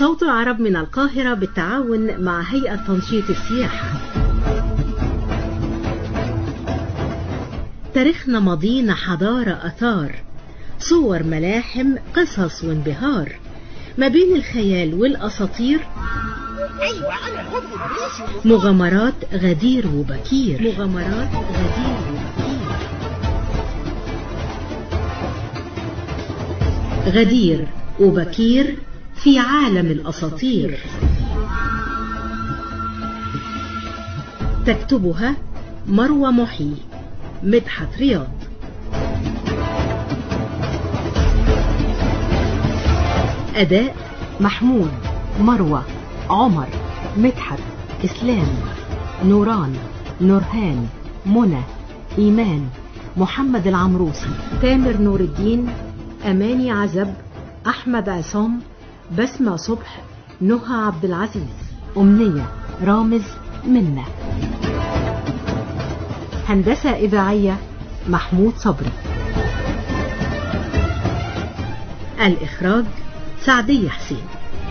صوت العرب من القاهرة بالتعاون مع هيئة تنشيط السياحة تاريخنا ماضينا حضارة أثار صور ملاحم قصص وانبهار ما بين الخيال والأساطير مغامرات غدير وبكير مغامرات غدير وبكير غدير وبكير في عالم الأساطير تكتبها مروى محي مدحت رياض أداء محمود مروى عمر مدحت إسلام نوران نورهان منى إيمان محمد العمروسي تامر نور الدين أماني عزب أحمد عصام بسمة صبح نهى عبد العزيز أمنية رامز منة هندسة إذاعية محمود صبري الإخراج سعدية حسين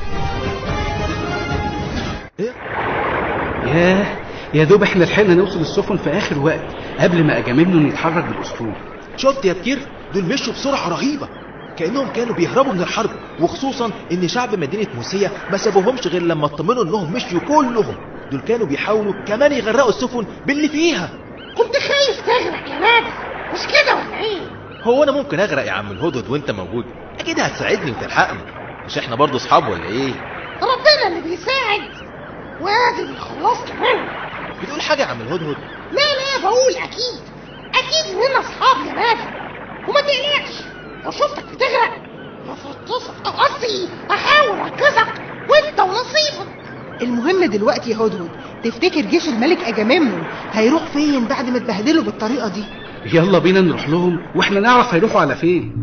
ياه يا دوب احنا لحقنا نوصل السفن في اخر وقت قبل ما اجاملنا يتحرك بالاسطول شفت يا بكير دول مشوا بسرعة رهيبة كأنهم كانوا بيهربوا من الحرب وخصوصا ان شعب مدينة موسيا ما سابوهمش غير لما اطمنوا انهم مشيوا كلهم دول كانوا بيحاولوا كمان يغرقوا السفن باللي فيها كنت خايف تغرق يا نادر مش كده ولا ايه هو انا ممكن اغرق يا عم الهدهد وانت موجود اكيد هتساعدني وتلحقني مش احنا برضه اصحاب ولا ايه ربنا اللي بيساعد وادي اللي خلصت منه بتقول حاجة يا عم الهدهد لا لا بقول اكيد اكيد اننا اصحاب يا نادر وما تقلقش لو شفتك بتغرق هفطسك او قصدي احاول انقذك وانت ونصيبك المهم دلوقتي يا هدهد تفتكر جيش الملك اجامemnon هيروح فين بعد ما اتبهدلوا بالطريقه دي يلا بينا نروح لهم واحنا نعرف هيروحوا على فين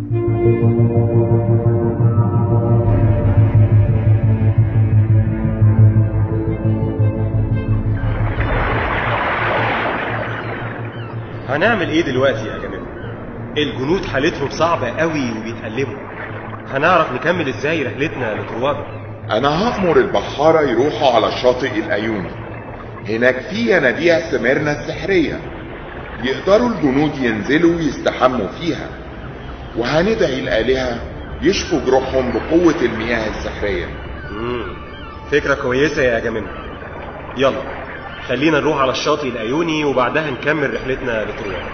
هنعمل ايه دلوقتي يا جماعه الجنود حالتهم صعبة قوي وبيتألموا هنعرف نكمل ازاي رحلتنا لطروادة انا هأمر البحارة يروحوا على الشاطئ الايوني هناك في ينابيع سميرنا السحرية يقدروا الجنود ينزلوا ويستحموا فيها وهندعي الآلهة يشفوا جروحهم بقوة المياه السحرية مم. فكرة كويسة يا جماعه يلا خلينا نروح على الشاطئ الايوني وبعدها نكمل رحلتنا لطروادة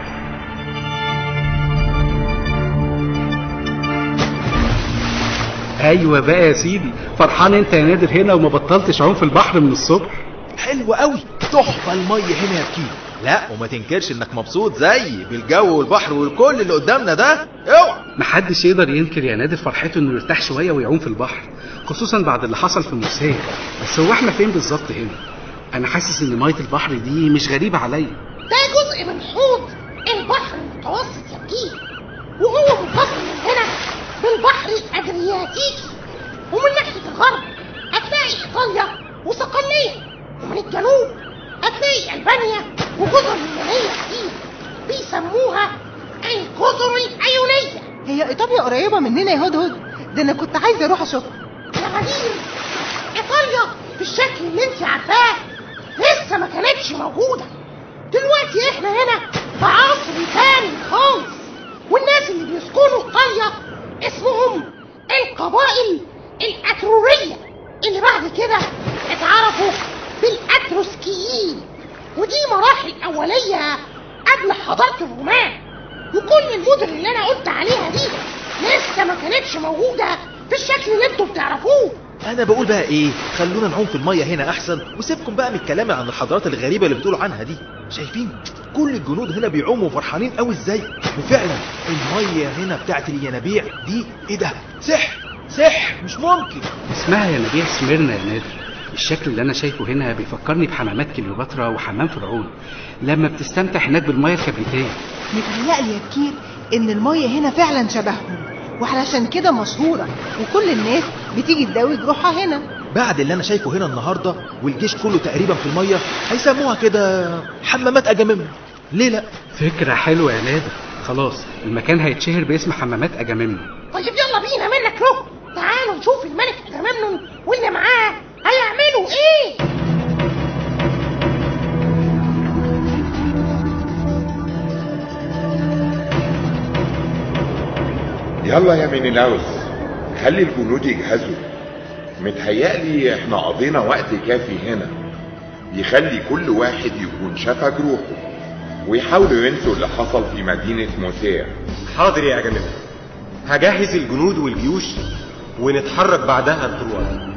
ايوه بقى يا سيدي فرحان انت يا نادر هنا وما بطلتش عوم في البحر من الصبح حلو قوي تحفة المية هنا يا بكير لا وما تنكرش انك مبسوط زيي بالجو والبحر والكل اللي قدامنا ده اوعى محدش يقدر ينكر يا نادر فرحته انه يرتاح شويه ويعوم في البحر خصوصا بعد اللي حصل في موسيا بس هو احنا فين بالظبط هنا انا حاسس ان ميه البحر دي مش غريبه عليا ده جزء من حوض البحر المتوسط يا بكير وهو منفصل من هنا بالبحر الادرياتيكي ومن ناحيه الغرب هتلاقي ايطاليا وصقليه ومن الجنوب هتلاقي البانيا وجزر يونانيه كتير بيسموها الجزر الايونيه هي ايطاليا قريبه مننا يا هدهد ده انا كنت عايزه اروح اشوفها يا غدير ايطاليا بالشكل اللي انت عارفاه لسه ما كانتش موجوده دلوقتي احنا هنا في عصر تاني خالص والناس اللي بيسكنوا ايطاليا اسمهم القبائل الاتروريه اللي بعد كده اتعرفوا بالاتروسكيين ودي مراحل اوليه قبل حضاره الرومان وكل المدن اللي انا قلت عليها دي لسه ما كانتش موجوده في الشكل اللي انتوا بتعرفوه انا بقول بقى ايه خلونا نعوم في المية هنا احسن وسيبكم بقى من الكلام عن الحضارات الغريبة اللي بتقولوا عنها دي شايفين كل الجنود هنا بيعوموا فرحانين قوي ازاي وفعلا المية هنا بتاعت الينابيع دي ايه ده سحر سحر مش ممكن اسمها ينابيع سميرنا يا نادر الشكل اللي انا شايفه هنا بيفكرني بحمامات كليوباترا وحمام فرعون لما بتستمتع هناك بالميه الكبريتيه متهيألي يا بكير ان المية هنا فعلا شبههم وعلشان كده مشهورة وكل الناس بتيجي تداوي جروحها هنا بعد اللي انا شايفه هنا النهارده والجيش كله تقريبا في الميه هيسموها كده حمامات اجامemnon ليه لا فكره حلوه يا نادر خلاص المكان هيتشهر باسم حمامات اجامemnon طيب يلا بينا منك له تعالوا نشوف الملك اجامemnon واللي يلا يا مينيلاوس خلي الجنود يجهزوا متهيألي احنا قضينا وقت كافي هنا يخلي كل واحد يكون شفى جروحه ويحاولوا ينسوا اللي حصل في مدينة موسيا حاضر يا أجمل هجهز الجنود والجيوش ونتحرك بعدها لطروادة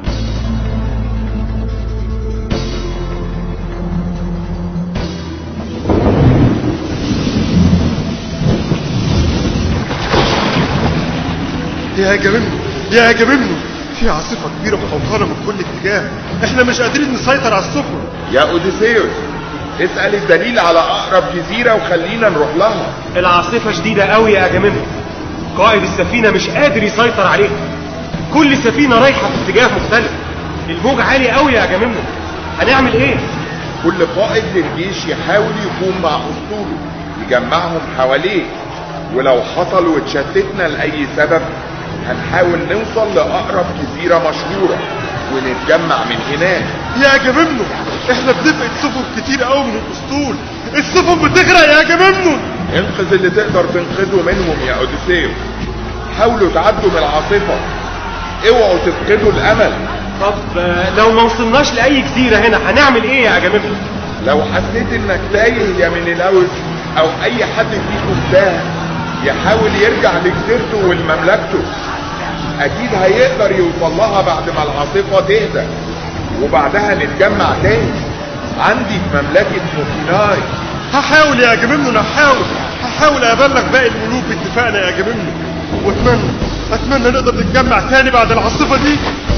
يا جميمنو يا جميمنو في عاصفة كبيرة محوطانا من كل اتجاه احنا مش قادرين نسيطر على السفن يا اوديسيوس اسأل الدليل على اقرب جزيرة وخلينا نروح لها العاصفة شديدة قوي يا أجمل قائد السفينة مش قادر يسيطر عليها كل سفينة رايحة في اتجاه مختلف الموج عالي قوي يا أجمل هنعمل ايه كل قائد للجيش يحاول يكون مع اسطوله يجمعهم حواليه ولو حصل واتشتتنا لأي سبب هنحاول نوصل لأقرب جزيرة مشهورة ونتجمع من هناك يا جميمنو احنا بنفقد سفن كتير قوي من الاسطول السفن بتغرق يا جميمنو انقذ اللي تقدر تنقذه منهم يا اوديسيوس حاولوا تعدوا من العاصفة اوعوا تفقدوا الامل طب آه، لو ما وصلناش لأي جزيرة هنا هنعمل ايه يا أجمل لو حسيت انك تايه يا مينيلاوس او اي حد فيكم تاه يحاول يرجع لجزيرته ولمملكته اكيد هيقدر يوصل لها بعد ما العاصفة تهدى وبعدها نتجمع تاني عندي في مملكة موكيناي هحاول يا جميمنو انا هحاول هحاول ابلغ باقي الملوك باتفاقنا يا جميمنو واتمنى اتمنى نقدر نتجمع تاني بعد العاصفة دي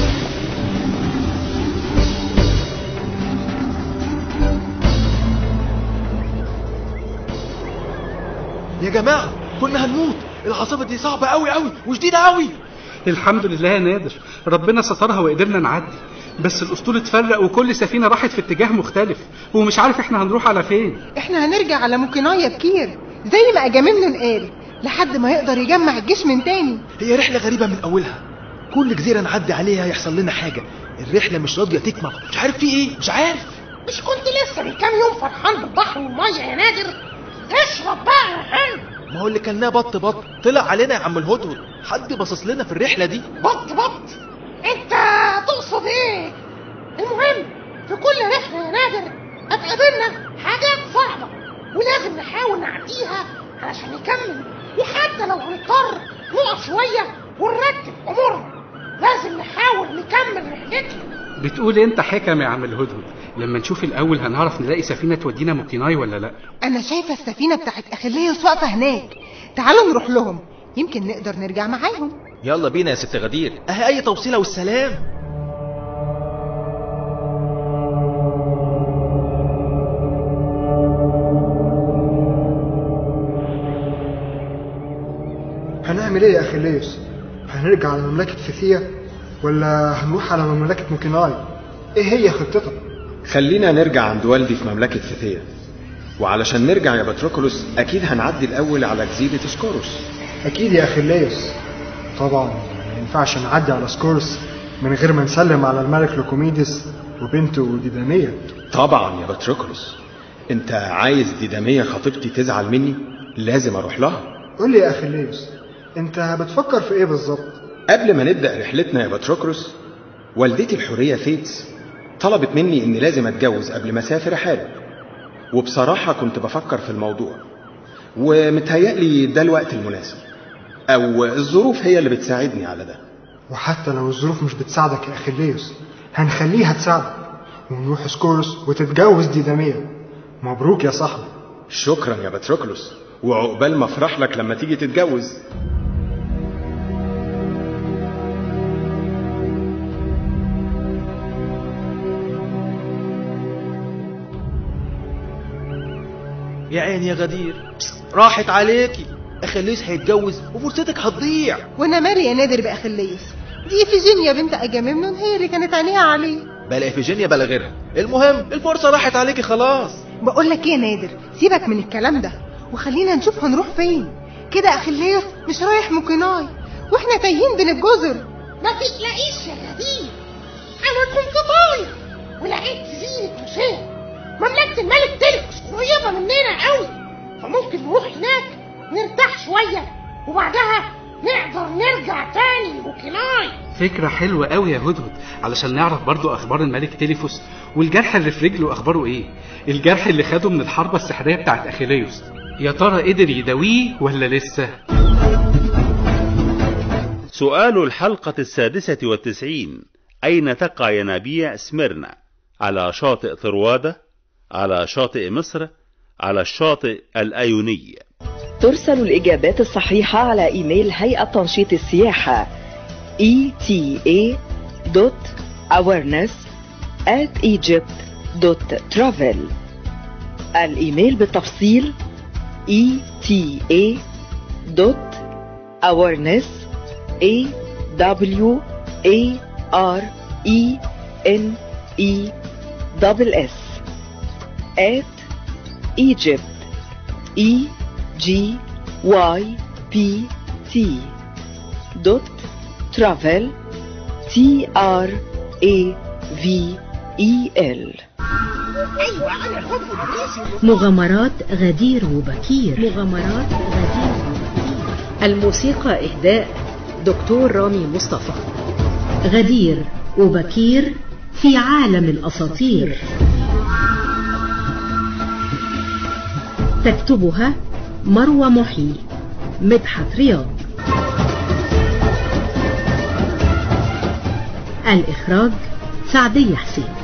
يا جماعة كنا هنموت العاصفة دي صعبة قوي قوي وشديدة قوي الحمد لله يا نادر ربنا سترها وقدرنا نعدي بس الاسطول اتفرق وكل سفينة راحت في اتجاه مختلف ومش عارف احنا هنروح على فين احنا هنرجع على موكينايا بكير زي ما اجامemnon قال لحد ما يقدر يجمع الجيش من تاني هي رحلة غريبة من أولها كل جزيرة نعدي عليها يحصل لنا حاجة الرحلة مش راضية تكمل مش عارف في ايه مش عارف مش كنت لسه من كام يوم فرحان بالبحر والميه يا نادر اشرب بقى يا حلو ما هو اللي كلناه بط بط طلع علينا يا عم الهدهد حد باصص لنا في الرحلة دي بط بط انت تقصد ايه المهم في كل رحله يا نادر هتقابلنا حاجات صعبه ولازم نحاول نعديها علشان نكمل وحتى لو هنضطر نقف شويه ونرتب امورنا لازم نحاول نكمل رحلتنا بتقول انت حكم يا عم الهدهد لما نشوف الاول هنعرف نلاقي سفينة تودينا موكيناي ولا لا انا شايفه السفينه بتاعت اخيليوس واقفه هناك تعالوا نروح لهم يمكن نقدر نرجع معاهم يلا بينا يا ست غدير اهي اي توصيلة والسلام هنعمل ايه يا اخيليوس هنرجع على مملكة فيثيا ولا هنروح على مملكة موكيناي ايه هي خطتك خلينا نرجع عند والدي في مملكة فيثيا وعلشان نرجع يا باتروكولوس أكيد هنعدي الأول على جزيرة سكوروس اكيد يا اخيليوس طبعا ما ينفعش نعدي على سكورس من غير ما نسلم على الملك لوكوميدس وبنته ديدانية طبعا يا باتروكولوس أنت عايز ديدامية خطيبتي تزعل مني لازم أروح لها قول لي يا اخيليوس انت بتفكر في ايه بالظبط قبل ما نبدأ رحلتنا يا باتروكروس والدتي الحورية فيتس طلبت مني إني لازم أتجوز قبل ما أسافر أحارب وبصراحة كنت بفكر في الموضوع ومتهيألي ده الوقت المناسب أو الظروف هي اللي بتساعدني على ده وحتى لو الظروف مش بتساعدك يا اخيليوس هنخليها تساعدك ونروح سكورس وتتجوز ديدامية مبروك يا صاحبي شكرا يا باتروكلوس وعقبال ما افرح لك لما تيجي تتجوز يا عيني يا غدير راحت عليكي اخليس هيتجوز وفرصتك هتضيع وانا مالي يا نادر باخيليوس دي فيجينيا بنت اجامemnon هي اللي كانت عينيها عليه بلا افيجينيا بلا غيرها المهم الفرصة راحت عليكي خلاص بقول لك ايه يا نادر سيبك من الكلام ده وخلينا نشوف هنروح فين كده اخيليوس مش رايح موكيناي واحنا تايهين بين الجزر ما تقلقيش يا غدير انا كنت طاير ولقيت جزيرة موسى مملكة الملك تلكس قريبة مننا قوي فممكن نروح هناك نرتاح شوية وبعدها نقدر فكرة حلوة قوي يا هدهد علشان نعرف برضو اخبار الملك تيليفوس والجرح اللي في رجله اخباره ايه الجرح اللي خده من الحربة السحرية بتاعت اخيليوس يا ترى قدر يداويه ولا لسه سؤال الحلقة السادسة والتسعين أين تقع ينابيع سميرنا على شاطئ طروادة على شاطئ مصر على الشاطئ الأيوني ترسل الإجابات الصحيحة على إيميل هيئة تنشيط السياحة eta.awareness at egypt.travel الإيميل بالتفصيل eta.awareness a w a r e n e double s at Egypt e g y p t dot travel t r a v e l مغامرات غدير وبكير مغامرات غدير وبكير الموسيقى إهداء دكتور رامي مصطفى غدير وبكير في عالم الأساطير تكتبها مروى محي مدحت رياض الإخراج سعدية حسين